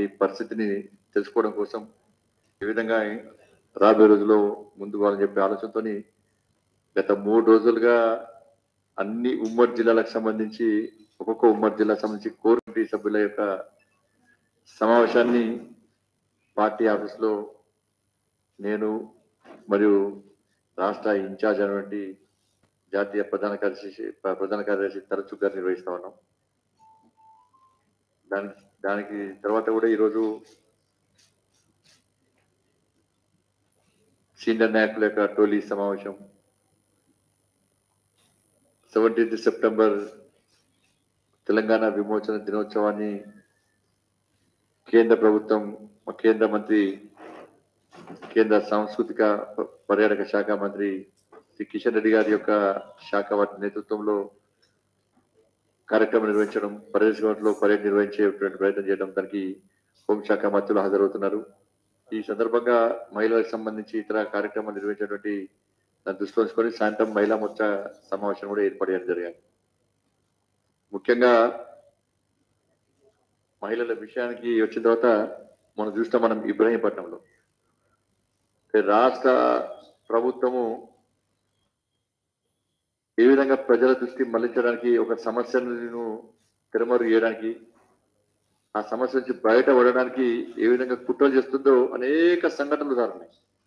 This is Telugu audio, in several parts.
పార్టీ పరిస్థితిని తెలుసుకోవడం కోసం ఏ విధంగా రాబోయే రోజుల్లో ముందుకు పోవాలని చెప్పే ఆలోచనతోని గత మూడు రోజులుగా అన్ని ఉమ్మడి జిల్లాలకు సంబంధించి ఒక్కొక్క ఉమ్మడి జిల్లాకు సంబంధించి కోర్ కమిటీ సభ్యుల యొక్క సమావేశాన్ని పార్టీ ఆఫీస్లో నేను మరియు రాష్ట్ర ఇన్ఛార్జ్ అయినటువంటి జాతీయ ప్రధాన కార్యదర్శి ప్రధాన కార్యదర్శి తరచు గారు నిర్వహిస్తా ఉన్నాం దానికి దానికి తర్వాత కూడా ఈరోజు సీనియర్ నాయకుల యొక్క టోలీ సమావేశం సెవెంటీన్త్ సెప్టెంబర్ తెలంగాణ విమోచన దినోత్సవాన్ని కేంద్ర ప్రభుత్వం మా కేంద్ర మంత్రి కేంద్ర సాంస్కృతిక ప- పర్యాటక శాఖ మంత్రి శ్రీ కిషన్ రెడ్డి గారి యొక్క శాఖ వారి నేతృత్వంలో కార్యక్రమం నిర్వహించడం పర్యటనలో పర్యటన నిర్వహించేటువంటి ప్రయత్నం చేయడం దానికి హోంశాఖ మంత్రులు హాజరవుతున్నారు ఈ సందర్భంగా మహిళలకు సంబంధించి ఇతర కార్యక్రమాలు నిర్వహించేటువంటి దాన్ని దృష్టిలో ఉంచుకొని సాయంత్రం మహిళా మోర్చా సమావేశం కూడా ఏర్పాటు చేయడం జరిగింది ముఖ్యంగా మహిళల విషయానికి వచ్చిన తర్వాత మనం చూస్తాం మనం ఇబ్రహీంపట్నంలో అంటే రాష్ట్ర ప్రభుత్వము ఏ విధంగా ప్రజల దృష్టి మళ్లించడానికి ఒక సమస్యను తెరమరు చేయడానికి ఆ సమస్య నుంచి బయటపడడానికి ఏ విధంగా కుట్రలు చేస్తుందో అనేక సంఘటనలు ఉదాహరణలు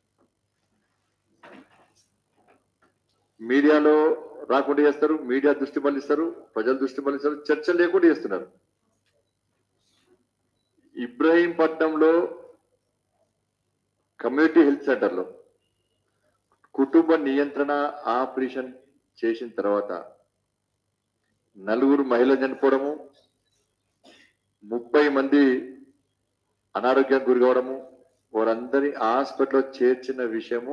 మీడియాలో రాకుండా చేస్తారు మీడియా దృష్టి మళ్ళిస్తారు ప్రజల దృష్టి మళ్ళిస్తారు చర్చ లేకుండా చేస్తున్నారు ఇబ్రహీంపట్నంలో కమ్యూనిటీ హెల్త్ సెంటర్లో కుటుంబ నియంత్రణ ఆపరేషన్ చేసిన తర్వాత నలుగురు మహిళలు చనిపోవడము ముప్పై మంది అనారోగ్యానికి గురి కావడము వారందరి హాస్పిటల్లో చేర్చిన విషయము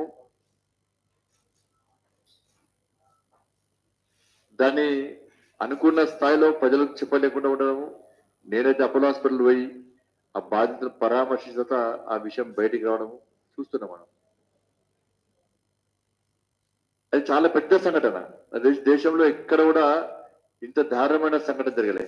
దాన్ని అనుకున్న స్థాయిలో ప్రజలకు చెప్పలేకుండా ఉండడము నేనైతే అపోలో హాస్పిటల్ పోయి ఆ బాధితులు పరామర్శించక ఆ విషయం బయటికి రావడము చూస్తున్నాం మనం అది చాలా పెద్ద సంఘటన అది దేశంలో ఎక్కడ కూడా ఇంత దారుణమైన సంఘటన జరగలే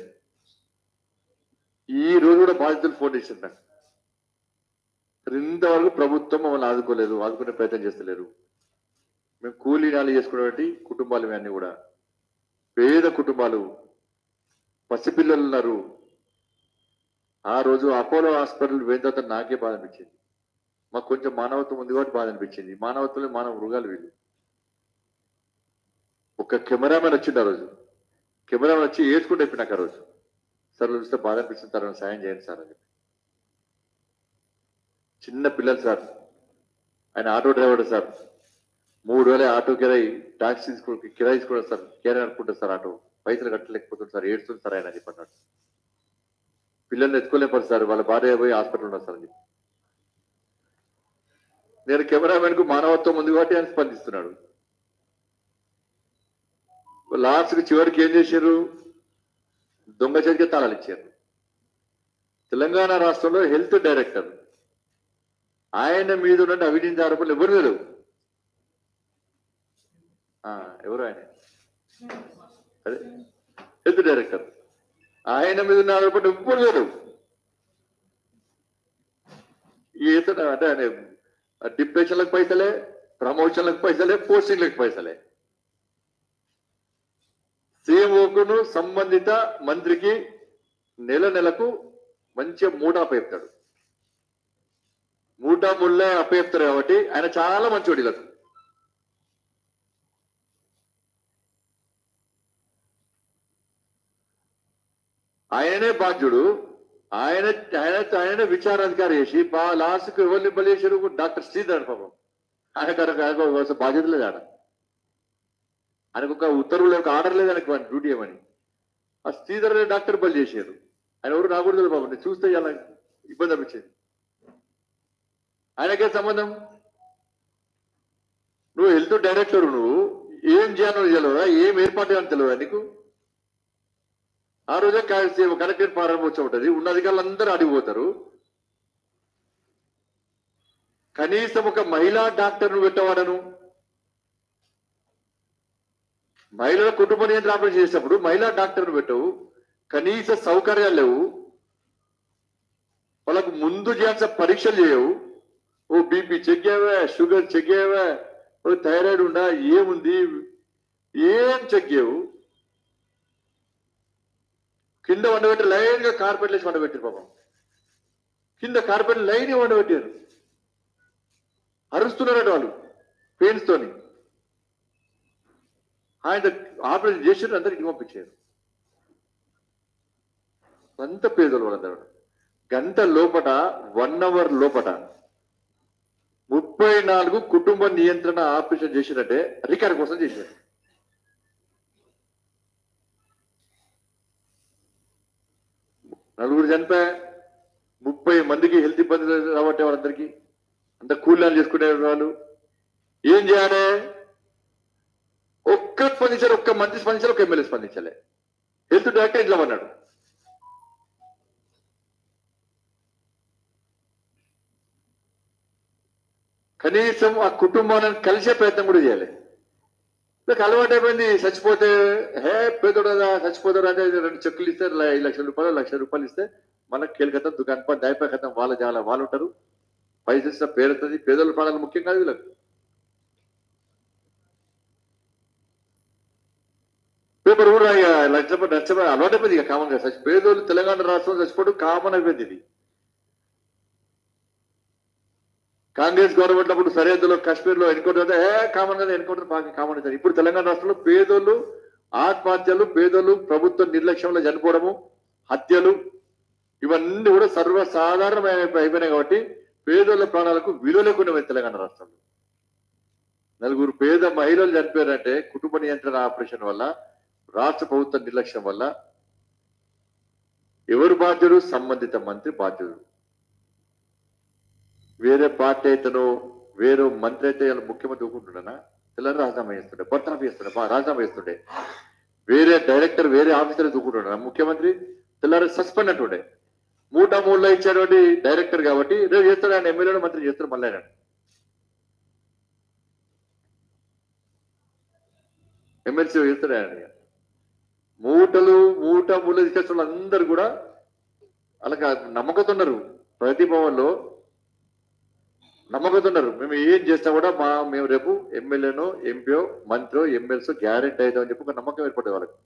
ఈ రోజు కూడా బాధితులు ఫోన్ చేసింది నాకు ఇంతవరకు ప్రభుత్వం మమ్మల్ని ఆదుకోలేదు ఆదుకునే ప్రయత్నం చేస్తలేరు మేము కూలీ నాలి చేసుకున్నటువంటి కుటుంబాలు ఇవన్నీ కూడా పేద కుటుంబాలు పసిపిల్లలు ఉన్నారు ఆ రోజు అపోలో హాస్పిటల్ పోయిన తర్వాత నాకే బాధ అనిపించింది మాకు కొంచెం మానవత్వం ఉంది కాబట్టి బాధ అనిపించింది మానవత్వంలో మానవ మృగాలు వీళ్ళు ఒక కెమెరామెన్ వచ్చిండు ఆ రోజు కెమెరామెన్ వచ్చి ఏడ్చుకుంటూ చెప్పి నాకు ఆ రోజు సార్ చూస్తే బాధ అనిపిస్తుంది సార్ నన్ను సాయం చేయండి సార్ అని చెప్పి చిన్న పిల్లలు సార్ ఆయన ఆటో డ్రైవర్ సార్ మూడు వేల ఆటో కిరాయి టాక్సీ తీసుకో కిరాయి తీసుకోవడం సార్ కిరాయి అనుకుంటారు సార్ ఆటో పైసలు కట్టలేకపోతుంది సార్ ఏడుస్తుంది సార్ ఆయన అని చెప్పి అన్నాడు పిల్లల్ని ఎత్తుకోలేకపోతే సార్ వాళ్ళ భార్య పోయి హాస్పిటల్ ఉన్నారు సార్ అని చెప్పి నేను కెమెరామెన్ కు మానవత్వం ఉంది కాబట్టి ఆయన స్పందిస్తున్నాడు లాస్ట్ కి చివరికి ఏం చేశారు దొంగ చేతికి తాళాలు ఇచ్చారు తెలంగాణ రాష్ట్రంలో హెల్త్ డైరెక్టర్ ఆయన మీద ఉన్న అవినీతి ఆరోపణలు ఎవరు లేరు ఆ, ఎవరు ఆయన అదే హెల్త్ డైరెక్టర్ ఆయన మీద ఉన్న ఆరోపణలు ఎవ్వరు లేరు ఈ ఇతను అంటే ఆయన డిప్రెషన్లకు పైసలే ప్రమోషన్లకు పైసలే పోస్టింగ్లకు పైసలే సీఎంఓకును సంబంధిత మంత్రికి నెల నెలకు మంచిగా మూట అప్పచెప్తాడు మూట ముళ్ళే అప్పచెప్తారు కాబట్టి ఆయన చాలా మంచివాడు వీళ్ళకు ఆయననే బాధ్యుడు ఆయన ఆయన ఆయన విచారాధికారి చేసి బా లాస్ట్కి ఎవరిని బలి చేశారు డాక్టర్ శ్రీధర్ పాపం ఆయన బాధ్యత లేదు ఆడ ఆయనకు ఒక ఉత్తర్వులు ఒక ఆర్డర్ లేదు ఆయనకు వాడి డ్యూటీ ఏమని ఆ శ్రీధర్ అనే డాక్టర్ బలి చేశారు ఆయన ఎవరు రాకూడదు బాబు నేను చూస్తే ఇలా ఇబ్బంది అనిపించింది ఆయనకే సంబంధం నువ్వు హెల్త్ డైరెక్టర్ నువ్వు ఏం చేయాలో తెలియదా ఏం ఏర్పాటు చేయాలో తెలియదా నీకు ఆ రోజే కలెక్టర్ ప్రారంభోత్సవం ఉంటుంది ఉన్న అధికారులు అందరూ అడిగిపోతారు కనీసం ఒక మహిళా డాక్టర్ను పెట్టవాడను మహిళల కుటుంబ నియంత్రణ ఆపరేషన్ చేసినప్పుడు మహిళా డాక్టర్ను పెట్టవు కనీస సౌకర్యాలు లేవు వాళ్ళకు ముందు చేయాల్సిన పరీక్షలు చేయవు ఓ బీపీ చెక్ చేయవా షుగర్ చెక్ చేయవా ఓ థైరాయిడ్ ఉందా ఏముంది ఏం చెక్ చేయవు కింద వండబెట్టి లైన్ గా కార్పెట్ వేసి వండబెట్టారు పాపం కింద కార్పెట్ లైన్ వండబెట్టారు అరుస్తున్నారట వాళ్ళు పెయిన్స్ తోని ఆయన ఆపరేషన్ చేసిన అందరికి పంపించారు అంత పేదలు వాళ్ళందరూ గంట లోపట వన్ అవర్ లోపట ముప్పై నాలుగు కుటుంబ నియంత్రణ ఆపరేషన్ చేసినట్టే రికార్డ్ కోసం చేశారు నలుగురు చనిపోయా ముప్పై మందికి హెల్త్ ఇబ్బందులు రాబట్టే వాళ్ళందరికీ అంత కూలీలు చేసుకునే వాళ్ళు ఏం చేయాలి ఒక్క స్పందించారు ఒక్క మంత్రి స్పందించారు ఒక ఎమ్మెల్యే స్పందించలే హెల్త్ డైరెక్టర్ ఇట్లా అన్నాడు కనీసం ఆ కుటుంబాలను కలిసే ప్రయత్నం కూడా చేయాలి నాకు అలవాటు అయిపోయింది చచ్చిపోతే హే పేదోడు కదా చచ్చిపోతాడు అంటే రెండు చెక్కులు ఇస్తే ల- ఐదు లక్షల రూపాయలు లక్ష రూపాయలు ఇస్తే మనకు కేలికతం దుకాణం పని దాయిపోయి కథం వాళ్ళ జాల వాళ్ళు ఉంటారు పైసలు ఇచ్చిన పేరుతుంది పేదోళ్ళ ప్రాణాలు ముఖ్యం కాదు వీళ్ళకి పేపర్ కూడా ఇక లక్షపడి నష్టపడి అలవాటు అయిపోయింది ఇక కామన్ గా చచ్చి పేదోళ్ళు తెలంగాణ రాష్ట్రంలో చచ్చిపోవడం కామన్ అయిపోయింది ఇది కాంగ్రెస్ గవర్నమెంట్ అప్పుడు సరిహద్దులో కాశ్మీర్ లో ఎన్కౌంటర్ అయితే ఏ కామన్ గా ఎన్కౌంటర్ బాగా కామన్ అవుతుంది ఇప్పుడు తెలంగాణ రాష్ట్రంలో పేదోళ్ళు ఆత్మహత్యలు పేదోళ్ళు ప్రభుత్వ నిర్లక్ష్యంలో చనిపోవడము హత్యలు ఇవన్నీ కూడా సర్వసాధారణమైన అయిపోయినాయి కాబట్టి పేదోళ్ళ ప్రాణాలకు విలువ లేకుండా పోయింది తెలంగాణ రాష్ట్రంలో నలుగురు పేద మహిళలు చనిపోయారంటే కుటుంబ నియంత్రణ ఆపరేషన్ వల్ల రాష్ట్ర ప్రభుత్వ నిర్లక్ష్యం వల్ల ఎవరు బాధ్యుడు సంబంధిత మంత్రి బాధ్యుడు వేరే పార్టీ అయితేనో వేరే మంత్రి అయితే ఇలా ముఖ్యమంత్రి ఊరుకుంటున్నానా తెల్లారి రాజీనామా చేస్తుండే బర్తరఫ్ చేస్తుండే బా రాజీనామా చేస్తుండే వేరే డైరెక్టర్ వేరే ఆఫీసర్ దూకుంటున్నా ముఖ్యమంత్రి తెల్లారి సస్పెండ్ అంటుండే మూట మూడులో ఇచ్చేటువంటి డైరెక్టర్ కాబట్టి రేపు చేస్తాడు ఆయన ఎమ్మెల్యేలు మంత్రి చేస్తాడు మళ్ళీ ఆయన ఎమ్మెల్సీ చేస్తాడు ఆయన ఇక. మూటలు మూట మూల తీసుకొచ్చిన వాళ్ళందరూ కూడా అలాగా నమ్మకంతో ఉన్నారు ప్రతి భవన్లో నమ్మకంతో ఉన్నారు మేము ఏం చేస్తా కూడా మా మేము రేపు ఎమ్మెల్యేనో ఎంపీఓ మంత్రో ఎమ్మెల్సో గ్యారెంటీ అవుతామని చెప్పి ఒక నమ్మకం ఏర్పడేది వాళ్ళకి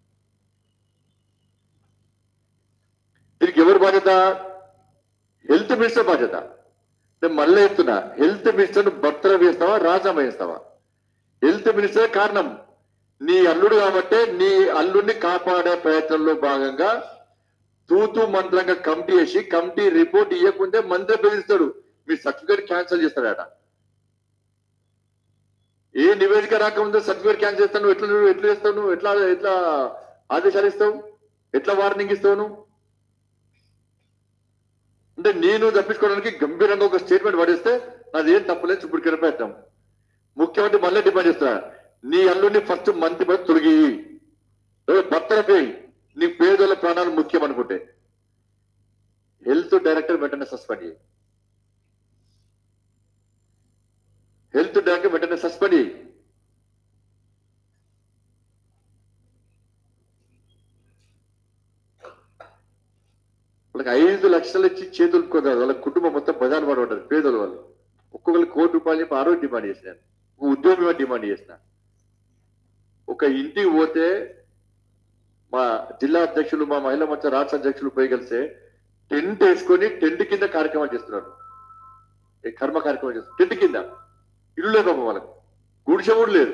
దీనికి ఎవరు బాధ్యత హెల్త్ మినిస్టర్ బాధ్యత నేను మళ్ళీ చెప్తున్నా హెల్త్ మినిస్టర్ భర్తలు వేస్తావా రాజామా వేస్తావా హెల్త్ మినిస్టర్ కారణం నీ అల్లుడు కాబట్టే నీ అల్లుడిని కాపాడే ప్రయత్నంలో భాగంగా తూతూ మంత్రంగా కమిటీ వేసి కమిటీ రిపోర్ట్ ఇవ్వకుంటే మంత్రి బెదిరిస్తాడు మీ సర్టిఫికేట్ క్యాన్సిల్ చేస్తాడట ఏ నివేదిక రాకముందే సర్టిఫికేట్ క్యాన్సిల్ చేస్తావు నువ్వు ఎట్లా నువ్వు ఎట్లా చేస్తావు నువ్వు ఎట్లా ఎట్లా ఆదేశాలు ఇస్తావు ఎట్లా వార్నింగ్ ఇస్తావు నువ్వు అంటే నేను తప్పించుకోవడానికి గంభీరంగా ఒక స్టేట్మెంట్ పడేస్తే నాది ఏం తప్పలేదు చుప్పుడు ప్రయత్నం ముఖ్యమంత్రి మళ్ళీ డిమాండ్ చేస్తున్నా నీ అల్లుడిని ఫస్ట్ మంత్రి పది తొలగి భర్తలపై నీ పేదోళ్ళ ప్రాణాలు ముఖ్యం అనుకుంటే హెల్త్ డైరెక్టర్ వెంటనే సస్పెండ్ చేయి హెల్త్ డైరెక్టర్ వెంటనే సస్పెండ్ చేయి వాళ్ళకి ఐదు లక్షలు ఇచ్చి చేతులు కొన్నారు వాళ్ళ కుటుంబం మొత్తం బజార్ పడి ఉంటారు పేదలు వాళ్ళు ఒక్కొక్కరు కోటి రూపాయలు చెప్పి ఆరోగ్య డిమాండ్ చేసినాను ఒక ఉద్యోగం డిమాండ్ చేసిన ఒక ఇంటికి పోతే మా జిల్లా అధ్యక్షులు మా మహిళా మధ్య రాష్ట్ర అధ్యక్షులు పోయి కలిస్తే టెంట్ వేసుకొని టెంట్ కింద కార్యక్రమాలు చేస్తున్నారు ఏ కర్మ కార్యక్రమం చేస్తున్నారు టెంట్ కింద ఇల్లు లేదు పాపం వాళ్ళకు గుడిసె కూడా లేదు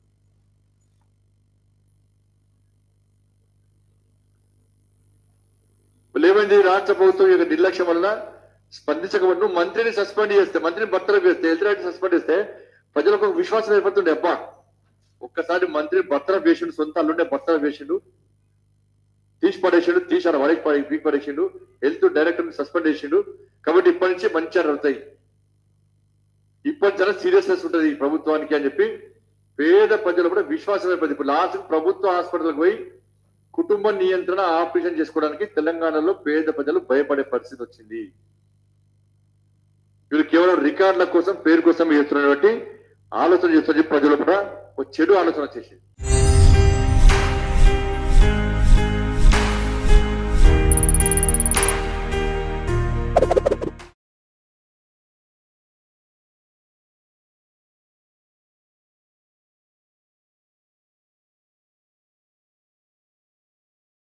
వాళ్ళు ఏమైంది రాష్ట్ర ప్రభుత్వం యొక్క నిర్లక్ష్యం వల్ల స్పందించకపోతే నువ్వు మంత్రిని సస్పెండ్ చేస్తే మంత్రిని భర్తలకు వేస్తే హెల్త్ సస్పెండ్ చేస్తే ప్రజలకు ఒక విశ్వాసం ఏర్పడుతుండే అబ్బా ఒక్కసారి మంత్రి భర్తల వేసిండు సొంత అల్లుండే భర్తల వేసిండు తీసి పడేసిండు తీసాడు వరకు పడి పీకి పడేసిండు హెల్త్ డైరెక్టర్ సస్పెండ్ చేసిండు కాబట్టి ఇప్పటి నుంచి మంచి అవుతాయి ఇప్పటి చాలా సీరియస్నెస్ ఉంటుంది ఈ ప్రభుత్వానికి అని చెప్పి పేద ప్రజలు కూడా విశ్వాసం ఏర్పడింది ఇప్పుడు లాస్ట్ ప్రభుత్వ హాస్పిటల్కి పోయి కుటుంబ నియంత్రణ ఆపరేషన్ చేసుకోవడానికి తెలంగాణలో పేద ప్రజలు భయపడే పరిస్థితి వచ్చింది వీళ్ళు కేవలం రికార్డుల కోసం పేరు కోసం చేస్తున్నటువంటి ఆలోచన చేస్తున్న ప్రజలు కూడా ఒక చెడు ఆలోచన వచ్చేసింది